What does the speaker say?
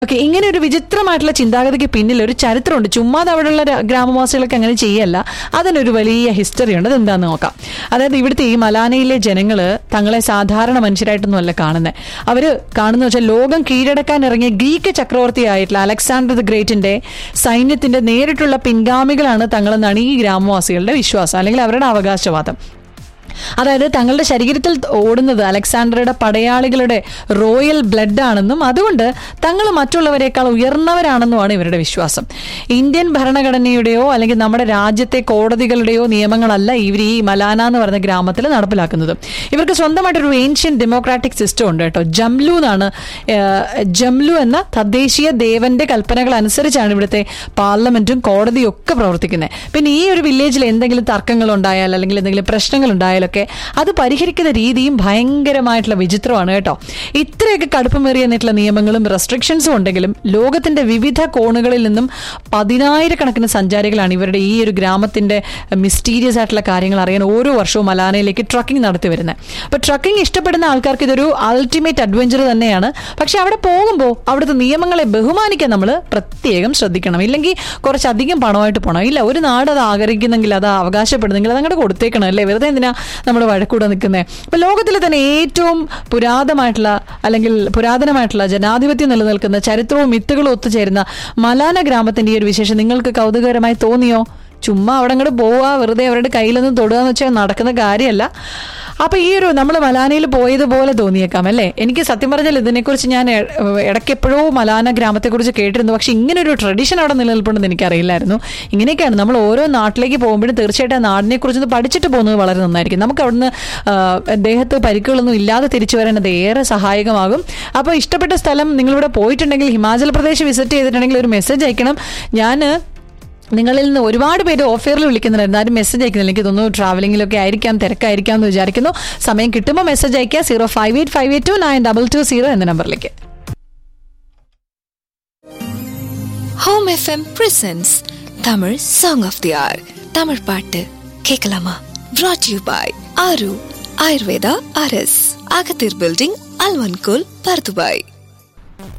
okay ഇങ്ങനെ ഒരു വിചിത്രമായിട്ടുള്ള ചിന്താഗതിക്ക് പിന്നിൽ ഒരു ചരിത്രമുണ്ട് ചുമ്മാതെ അവിടെയുള്ള ര- ഗ്രാമവാസികൾക്ക് അങ്ങനെ ചെയ്യല്ല അതിനൊരു വലിയ ഹിസ്റ്ററി ഉണ്ട് അതെന്താന്ന് നോക്കാം അതായത് ഇവിടുത്തെ ഈ മലാനയിലെ ജനങ്ങൾ തങ്ങളെ സാധാരണ മനുഷ്യരായിട്ടൊന്നുമല്ല കാണുന്നത് അവർ കാണുന്ന വെച്ചാൽ ലോകം കീഴടക്കാൻ ഇറങ്ങിയ ഗ്രീക്ക് ചക്രവർത്തിയായിട്ടുള്ള അലക്സാണ്ടർ ദ ഗ്രേറ്റിന്റെ സൈന്യത്തിന്റെ നേരിട്ടുള്ള പിൻഗാമികളാണ് തങ്ങളെന്നാണ് ഈ ഗ്രാമവാസികളുടെ വിശ്വാസം അല്ലെങ്കിൽ അവരുടെ അവകാശവാദം അതായത് തങ്ങളുടെ ശരീരത്തിൽ ഓടുന്നത് അലക്സാണ്ടറുടെ പടയാളികളുടെ റോയൽ ബ്ലഡ് ആണെന്നും അതുകൊണ്ട് തങ്ങൾ മറ്റുള്ളവരെക്കാൾ ഉയർന്നവരാണെന്നുമാണ് ഇവരുടെ വിശ്വാസം ഇന്ത്യൻ ഭരണഘടനയുടെയോ അല്ലെങ്കിൽ നമ്മുടെ രാജ്യത്തെ കോടതികളുടെയോ നിയമങ്ങളല്ല ഇവർ ഈ മലാന എന്ന് പറയുന്ന ഗ്രാമത്തിൽ നടപ്പിലാക്കുന്നത് ഇവർക്ക് സ്വന്തമായിട്ടൊരു ഏൻഷ്യൻ ഡെമോക്രാറ്റിക് സിസ്റ്റം ഉണ്ട് കേട്ടോ ജംലു എന്നാണ് ഏഹ്, ജംലു എന്ന തദ്ദേശീയ ദേവന്റെ കൽപ്പനകൾ അനുസരിച്ചാണ് ഇവിടുത്തെ പാർലമെന്റും കോടതിയും ഒക്കെ പ്രവർത്തിക്കുന്നത് പിന്നെ ഈ ഒരു വില്ലേജിൽ എന്തെങ്കിലും തർക്കങ്ങൾ ഉണ്ടായാൽ അല്ലെങ്കിൽ എന്തെങ്കിലും പ്രശ്നങ്ങൾ ഉണ്ടായാലൊക്കെ അത് പരിഹരിക്കുന്ന രീതിയും ഭയങ്കരമായിട്ടുള്ള വിചിത്രമാണ് കേട്ടോ ഇത്രയൊക്കെ കടുപ്പമേറിയ നിയമങ്ങളും റെസ്ട്രിക്ഷൻസും ഉണ്ടെങ്കിലും ലോകത്തിന്റെ വിവിധ കോണുകളിൽ നിന്നും പതിനായിരക്കണക്കിന് സഞ്ചാരികളാണ് ഇവരുടെ ഈ ഒരു ഗ്രാമത്തിന്റെ മിസ്റ്റീരിയസ് ആയിട്ടുള്ള കാര്യങ്ങൾ അറിയാൻ ഓരോ വർഷവും മലാനയിലേക്ക് ട്രക്കിംഗ് നടത്തി വരുന്നത് അപ്പൊ ട്രക്കിംഗ് ഇഷ്ടപ്പെടുന്ന ആൾക്കാർക്ക് ഇതൊരു അൾട്ടിമേറ്റ് അഡ്വഞ്ചർ തന്നെയാണ് പക്ഷെ അവിടെ പോകുമ്പോൾ അവിടുത്തെ നിയമങ്ങളെ ബഹുമാനിക്കാൻ നമ്മൾ പ്രത്യേകം ശ്രദ്ധിക്കണം ഇല്ലെങ്കിൽ കുറച്ചധികം പണമായിട്ട് പോകണം ഇല്ല ഒരു നാട് അത് ആഗ്രഹിക്കുന്നെങ്കിൽ അത് അവകാശപ്പെടുന്നെങ്കിൽ അത് അങ്ങോട്ട് കൊടുത്തേക്കണം അല്ലേ വെറുതെ എന്തിനാ നമ്മൾ വഴക്കൂടെ നിൽക്കുന്നത് അപ്പൊ ലോകത്തിലെ തന്നെ ഏറ്റവും പുരാതനമായിട്ടുള്ള അല്ലെങ്കിൽ പുരാതനമായിട്ടുള്ള ജനാധിപത്യം നിലനിൽക്കുന്ന ചരിത്രവും മിത്തുകളും ഒത്തുചേരുന്ന മലാന ഗ്രാമത്തിന്റെ ഈ ഒരു വിശേഷം നിങ്ങൾക്ക് കൗതുകകരമായി തോന്നിയോ ചുമ്മാ അവിടെ അങ്ങോട്ട് പോവുക വെറുതെ അവരുടെ കയ്യിലൊന്നും തൊടുക എന്ന് വെച്ചാൽ നടക്കുന്ന കാര്യമല്ല അപ്പൊ ഈ ഒരു നമ്മൾ മലാനയിൽ പോയതുപോലെ തോന്നിയേക്കാം അല്ലേ എനിക്ക് സത്യം പറഞ്ഞാൽ ഇതിനെക്കുറിച്ച് ഞാൻ എ- ഇടയ്ക്ക് എപ്പോഴോ മലാന ഗ്രാമത്തെക്കുറിച്ച് കേട്ടിരുന്നു പക്ഷെ ഇങ്ങനെ ഒരു ട്രഡീഷൻ അവിടെ നിലനിൽപ്പുണ്ടെന്ന് എനിക്കറിയില്ലായിരുന്നു ഇങ്ങനെയൊക്കെയാണ് നമ്മൾ ഓരോ നാട്ടിലേക്ക് പോകുമ്പോഴും തീർച്ചയായിട്ടും ആ നാടിനെ കുറിച്ച് പഠിച്ചിട്ട് പോകുന്നത് വളരെ നന്നായിരിക്കും നമുക്ക് അവിടുന്ന് ആ, ദേഹത്ത് പരിക്കുകളൊന്നും ഇല്ലാതെ തിരിച്ചു വരാൻ അത് ഏറെ സഹായകമാകും അപ്പോൾ ഇഷ്ടപ്പെട്ട സ്ഥലം നിങ്ങളിവിടെ പോയിട്ടുണ്ടെങ്കിൽ ഹിമാചൽ പ്രദേശ് വിസിറ്റ് ചെയ്തിട്ടുണ്ടെങ്കിൽ ഒരു മെസ്സേജ് അയക്കണം ഞാൻ നിങ്ങളിൽ നിന്ന് ഒരുപാട് പേര് ഓഫറിൽ വിളിക്കുന്നുണ്ടായിരുന്നു ആരും മെസ്സേജ് അയക്കുന്നില്ല എനിക്ക് തോന്നുന്നു ട്രാവലിംഗിലൊക്കെ ആയിരിക്കാം തിരക്കായിരിക്കാം എന്ന് വിചാരിക്കുന്നു സമയം കിട്ടുമ്പോൾ മെസ്സേജ് അയക്കുക zero five eight five eight two nine double two zero എന്ന നമ്പറിലേക്ക് home FM presents Tamil song of the hour Tamil பாட்டு கேட்கலாமா brought யூ பாய் ஆரு ஆயுர்வேதா ஆர்எஸ் அகத்தீர் பில்டிங் அல்வன்கோல் பர்துபாய்